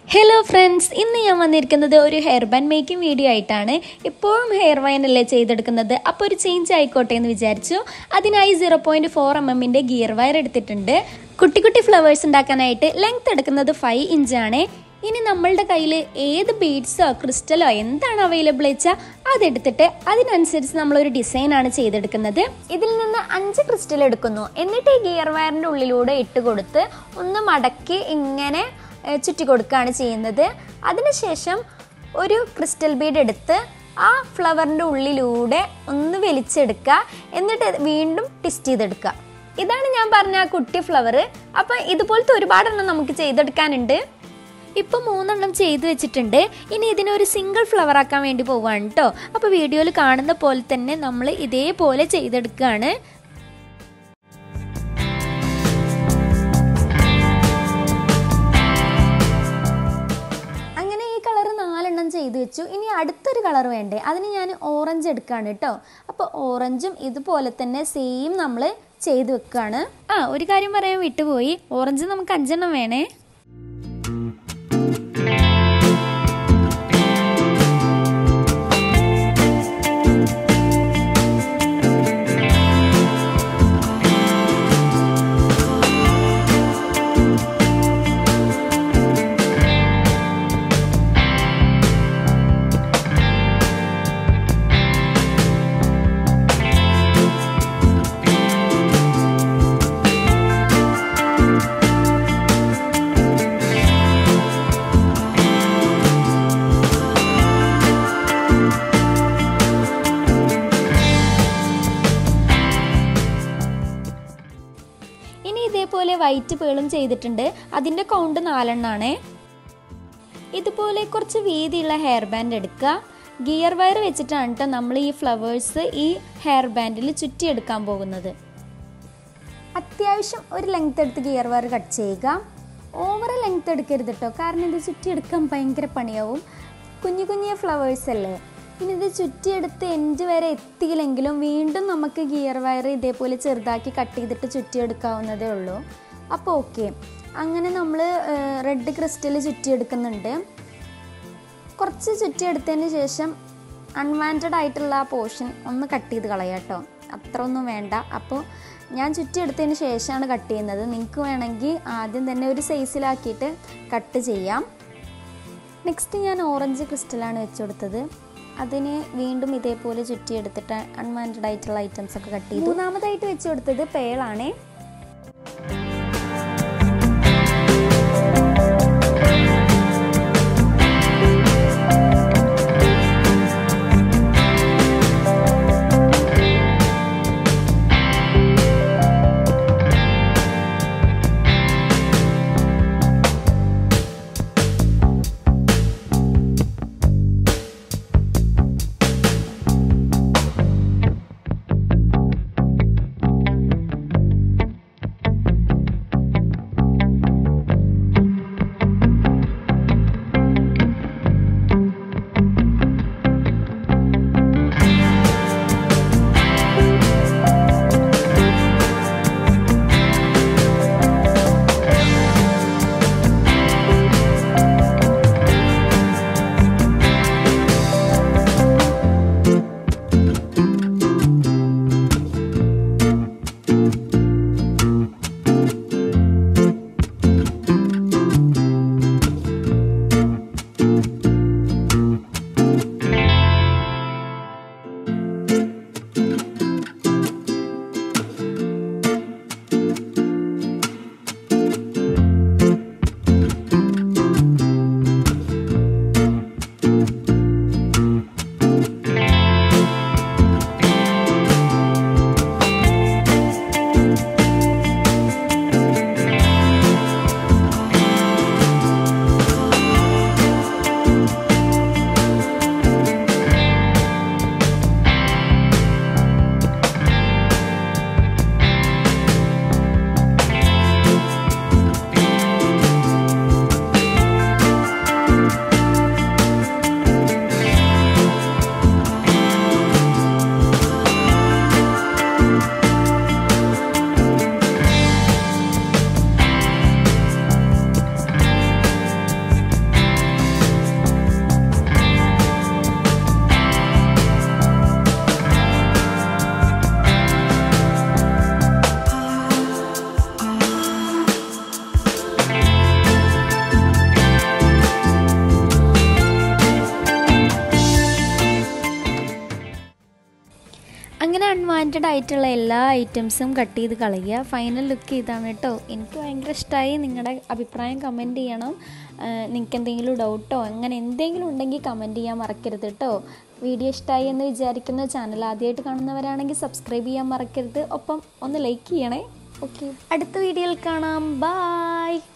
hello friends ഇന്ന് ഞാൻ വന്നിരിക്കുന്നത് ഒരു ഹെയർ ബാൻഡ് മേക്കിംഗ് വീഡിയോ ആയിട്ടാണ് ഇപ്പോഴും ഹെയർ വൈൻ അല്ലേ ചെയ്തെടുക്കുന്നത് അപ്പോൾ ഒരു ചേഞ്ച് ആയിക്കോട്ടെ എന്ന് വിചാരിച്ചു അതിനായി സീറോ പോയിൻറ്റ് ഫോർ എം എമ്മിൻ്റെ ഗിയർ വയർ എടുത്തിട്ടുണ്ട് കുട്ടി കുട്ടി ഫ്ലവേഴ്സ് ഉണ്ടാക്കാനായിട്ട് ലെങ്ത് എടുക്കുന്നത് ഫൈവ് ഇഞ്ചാണ് ഇനി നമ്മളുടെ കയ്യിൽ ഏത് ബീഡ്സോ ക്രിസ്റ്റലോ എന്താണ് അവൈലബിൾ വെച്ചാൽ അതെടുത്തിട്ട് അതിനനുസരിച്ച് നമ്മളൊരു ഡിസൈനാണ് ചെയ്തെടുക്കുന്നത് ഇതിൽ നിന്ന് അഞ്ച് ക്രിസ്റ്റൽ എടുക്കുന്നു എന്നിട്ട് ഈ ഗിയർ വയറിൻ്റെ ഉള്ളിലൂടെ ഇട്ട് കൊടുത്ത് ഒന്ന് മടക്കി ഇങ്ങനെ ഏഹ്, ചുറ്റി കൊടുക്കുകയാണ് ചെയ്യുന്നത് അതിനുശേഷം ഒരു ക്രിസ്റ്റൽ ബീഡ് എടുത്ത് ആ ഫ്ലവറിൻ്റെ ഉള്ളിലൂടെ ഒന്ന് വലിച്ചെടുക്കുക എന്നിട്ട് വീണ്ടും ട്വിസ്റ്റ് ചെയ്തെടുക്കുക ഇതാണ് ഞാൻ പറഞ്ഞ ആ കുട്ടി ഫ്ലവർ അപ്പം ഇതുപോലത്തെ ഒരുപാടെണ്ണം നമുക്ക് ചെയ്തെടുക്കാനുണ്ട് ഇപ്പം മൂന്നെണ്ണം ചെയ്തു വെച്ചിട്ടുണ്ട് ഇനി ഇതിനൊരു സിംഗിൾ ഫ്ലവർ ആക്കാൻ വേണ്ടി പോവാണ് കേട്ടോ അപ്പോൾ വീഡിയോയിൽ കാണുന്ന പോലെ തന്നെ നമ്മൾ ഇതേപോലെ ചെയ്തെടുക്കുകയാണ് അങ്ങനെ ഈ കളർ നാലെണ്ണം ചെയ്തു വെച്ചു ഇനി അടുത്തൊരു കളർ വേണ്ടേ അതിന് ഞാൻ ഓറഞ്ച് എടുക്കുകയാണ് കേട്ടോ അപ്പോൾ ഓറഞ്ചും ഇതുപോലെ തന്നെ സെയിം നമ്മൾ ചെയ്തു വെക്കുകയാണ് ആ ഒരു കാര്യം പറയാൻ വിട്ടുപോയി ഓറഞ്ച് നമുക്ക് അഞ്ചെണ്ണം വേണേ ഇനി ഇതേപോലെ വൈറ്റ് പേളും ചെയ്തിട്ടുണ്ട് അതിൻ്റെ കൗണ്ട് നാലെണ്ണാണേ ഇതുപോലെ കുറച്ച് വീതിയുള്ള ഹെയർ ബാൻഡ് എടുക്കുക ഗിയർ വയർ വെച്ചിട്ടാണ് കേട്ടോ നമ്മൾ ഈ ഫ്ലവേഴ്സ് ഈ ഹെയർ ബാൻഡിൽ ചുറ്റിയെടുക്കാൻ പോകുന്നത് അത്യാവശ്യം ഒരു ലെങ്ത് എടുത്ത് ഗിയർ വയർ കട്ട് ചെയ്യുക ഓവർ ലെങ്ത് എടുക്കരുത് കേട്ടോ കാരണം ഇത് ചുറ്റിയെടുക്കാൻ ഭയങ്കര പണിയാവും കുഞ്ഞു കുഞ്ഞു ഫ്ലവേഴ്സ് അല്ലേ പിന്നെ ഇത് ചുറ്റിയെടുത്ത് എൻഡ് വരെ എത്തിയില്ലെങ്കിലും വീണ്ടും നമുക്ക് ഗിയർ വയർ ഇതേപോലെ ചെറുതാക്കി കട്ട് ചെയ്തിട്ട് ചുറ്റിയെടുക്കാവുന്നതേ ഉള്ളൂ അപ്പോൾ ഓക്കെ അങ്ങനെ നമ്മൾ റെഡ് ക്രിസ്റ്റൽ ചുറ്റിയെടുക്കുന്നുണ്ട് കുറച്ച് ചുറ്റിയെടുത്തതിന് ശേഷം അൺവാൻറ്റഡ് ആയിട്ടുള്ള ആ പോർഷൻ ഒന്ന് കട്ട് ചെയ്ത് കളയാം കേട്ടോ അത്ര ഒന്നും വേണ്ട അപ്പോൾ ഞാൻ ചുറ്റിയെടുത്തതിന് ശേഷമാണ് കട്ട് ചെയ്യുന്നത് നിങ്ങൾക്ക് വേണമെങ്കിൽ ആദ്യം തന്നെ ഒരു സൈസിലാക്കിയിട്ട് കട്ട് ചെയ്യാം നെക്സ്റ്റ് ഞാൻ ഓറഞ്ച് ക്രിസ്റ്റലാണ് വെച്ച് കൊടുത്തത് അതിന് വീണ്ടും ഇതേപോലെ ചുറ്റിയെടുത്തിട്ട് അൺവാൻറ്റഡ് ആയിട്ടുള്ള ഐറ്റംസ് ഒക്കെ കട്ട് ചെയ്തു മൂന്നാമതായിട്ട് വെച്ച് കൊടുത്തത് പേളാണേ ഇങ്ങനെ അൺവാണ്ടഡ് ആയിട്ടുള്ള എല്ലാ ഐറ്റംസും കട്ട് ചെയ്ത് കളയുക ഫൈനൽ ലുക്ക് ഇതാണ് കേട്ടോ എനിക്ക് ഭയങ്കര ഇഷ്ടമായി നിങ്ങളുടെ അഭിപ്രായം കമൻറ്റ് ചെയ്യണം നിങ്ങൾക്ക് എന്തെങ്കിലും ഡൗട്ടോ അങ്ങനെ എന്തെങ്കിലും ഉണ്ടെങ്കിൽ കമൻറ്റ് ചെയ്യാൻ മറക്കരുത് കേട്ടോ വീഡിയോ ഇഷ്ടമായി എന്ന് വിചാരിക്കുന്ന ചാനൽ ആദ്യമായിട്ട് കാണുന്നവരാണെങ്കിൽ സബ്സ്ക്രൈബ് ചെയ്യാൻ മറക്കരുത് ഒപ്പം ഒന്ന് ലൈക്ക് ചെയ്യണേ ഓക്കെ അടുത്ത വീഡിയോയിൽ കാണാം ബായ്